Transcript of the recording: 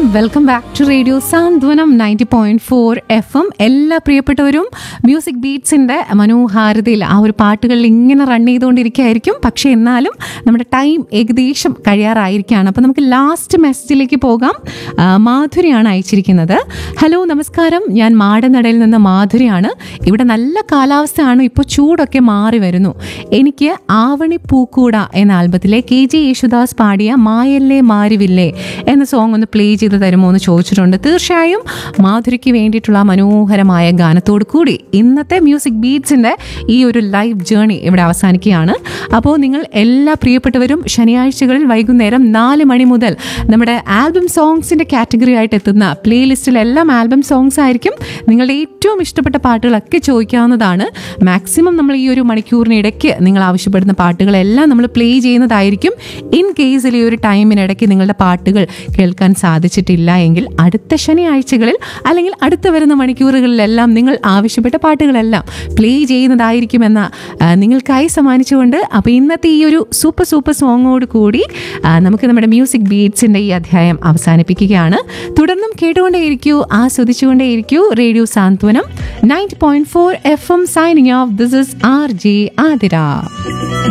welcome back to radio Santhwanam ninety point four F M എല്ലാ പ്രിയപ്പെട്ടവരും music ബീറ്റ്സിന്റെ മനോഹാരിതയിൽ ആ ഒരു പാട്ടുകളിൽ ഇങ്ങനെ റൺ ചെയ്തുകൊണ്ടിരിക്കുകയായിരിക്കും പക്ഷേ എന്നാലും നമ്മുടെ ടൈം ഏകദേശം കഴിയാറായിരിക്കുകയാണ് അപ്പോൾ നമുക്ക് ലാസ്റ്റ് മെസ്സേജിലേക്ക് പോകാം ആ, മാധുരിയാണ് അയച്ചിരിക്കുന്നത് ഹലോ നമസ്കാരം ഞാൻ മാടനടയിൽ നിന്ന് മാധുരിയാണ് ഇവിടെ നല്ല കാലാവസ്ഥയാണ് ഇപ്പോൾ ചൂടൊക്കെ മാറി വരുന്നു എനിക്ക് ആവണി പൂക്കൂട എന്ന ആൽബത്തിലെ കെ ജെ യേശുദാസ് പാടിയ മായല്ലേ മാരിവില്ലേ എന്ന സോങ് ഒന്ന് പ്ലേ ചെയ്ത് തരുമോ എന്ന് ചോദിച്ചിട്ടുണ്ട് തീർച്ചയായും മാധുരിക്ക് വേണ്ടിയിട്ടുള്ള ആ മനോഹരമായ ഗാനത്തോടു കൂടി ഇന്നത്തെ മ്യൂസിക് ബീറ്റ്സിൻ്റെ ഈ ഒരു ലൈവ് ജേണി ഇവിടെ അവസാനിക്കുകയാണ് അപ്പോൾ നിങ്ങൾ എല്ലാ പ്രിയപ്പെട്ടവരും ശനിയാഴ്ചകളിൽ വൈകുന്നേരം നാല് മണി മുതൽ നമ്മുടെ ആൽബം സോങ്സിൻ്റെ കാറ്റഗറി ആയിട്ട് എത്തുന്ന പ്ലേലിസ്റ്റിലെല്ലാം ആൽബം സോങ്സ് ആയിരിക്കും നിങ്ങളുടെ ഏറ്റവും ഇഷ്ടപ്പെട്ട പാട്ടുകളൊക്കെ ചോദിക്കാവുന്നതാണ് മാക്സിമം നമ്മൾ ഈ ഒരു മണിക്കൂറിനിടയ്ക്ക് നിങ്ങൾ ആവശ്യപ്പെടുന്ന പാട്ടുകളെല്ലാം നമ്മൾ പ്ലേ ചെയ്യുന്നതായിരിക്കും ഇൻ കേസിൽ ഈ ഒരു ടൈമിനിടയ്ക്ക് നിങ്ങളുടെ പാട്ടുകൾ കേൾക്കാൻ സാധിച്ചിട്ടില്ല എങ്കിൽ അടുത്ത ശനിയാഴ്ചകളിൽ അല്ലെങ്കിൽ അടുത്ത വരുന്ന മണിക്കൂറുകളിലെല്ലാം നിങ്ങൾ ആവശ്യപ്പെട്ട പാട്ടുകളെല്ലാം പ്ലേ ചെയ്യുന്നതായിരിക്കുമെന്ന ആ, നിങ്ങൾക്കായി സമ്മാനിച്ചുകൊണ്ട് അപ്പോൾ ഇന്നത്തെ ഈ ഒരു സൂപ്പർ സൂപ്പർ സോങ്ങോട് കൂടി ആ, നമുക്ക് നമ്മുടെ മ്യൂസിക് ബീറ്റ്സിൻ്റെ ഈ അധ്യായം അവസാനിപ്പിക്കുകയാണ് തുടർന്നും കേട്ടുകൊണ്ടേയിരിക്കൂ ആസ്വദിച്ചുകൊണ്ടേയിരിക്കൂ radio Santhwanam ninety point four F M signing off this is R J Athira